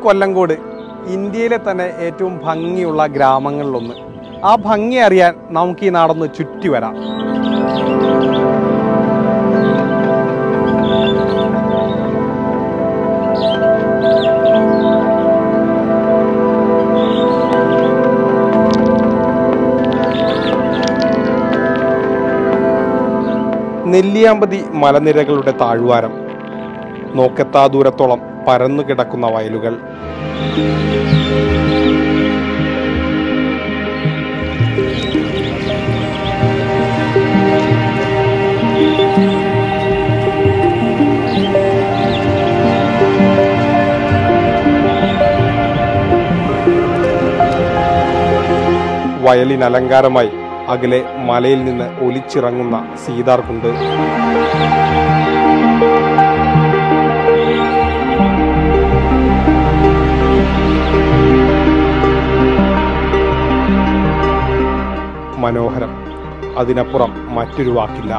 കൊല്ലങ്കോട് ഇന്ത്യയിലെ തന്നെ ഏറ്റവും ഭംഗിയുള്ള ഗ്രാമങ്ങളിലൊന്ന് ആ ഭംഗി അറിയാൻ നമുക്ക് ഈ നാടൊന്ന് ചുറ്റി വരാം നെല്ലിയാമ്പതി മലനിരകളുടെ താഴ്വാരം നോക്കെത്താ ദൂരത്തോളം പരന്നു കിടക്കുന്ന വയലുകൾ വയലിനലങ്കാരമായി അകലെ മലയിൽ നിന്ന് ഒലിച്ചിറങ്ങുന്ന സീതാർകുണ്ട് മനോഹരം അതിനപ്പുറം മറ്റൊരു വാക്കില്ല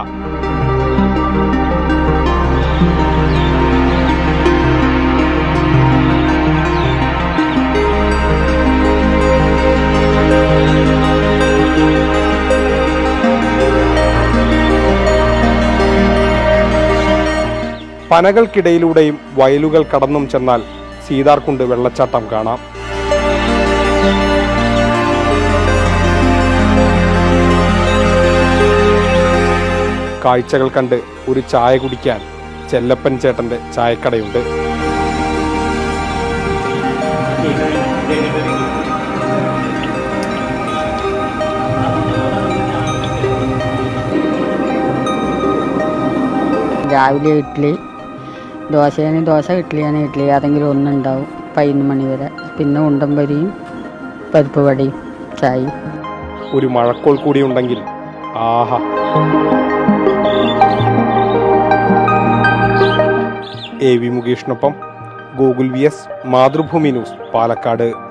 പനകൾക്കിടയിലൂടെയും വയലുകൾ കടന്നും ചെന്നാൽ സീതാർകുണ്ട് വെള്ളച്ചാട്ടം കാണാം കാഴ്ചകൾ കണ്ട് ഒരു ചായ കുടിക്കാൻ ചെല്ലപ്പൻ ചേട്ടന്റെ ചായക്കടയുണ്ട് രാവിലെ ഇഡ്ഡലി ദോശയാണ് ദോശ ഇഡ്ഡലിയാണ് ഇഡ്ഡലി ഏതെങ്കിലും ഒന്നുണ്ടാവും പതിനൊന്ന് മണി വരെ പിന്നെ ഉണ്ടംപരിയും പരിപ്പ് വടയും ചായയും ഒരു മഴക്കോൾ കൂടി ഉണ്ടെങ്കിൽ ആഹാ എ വി മുകേഷിനൊപ്പം Google V S Mathrubhumi news Palakkad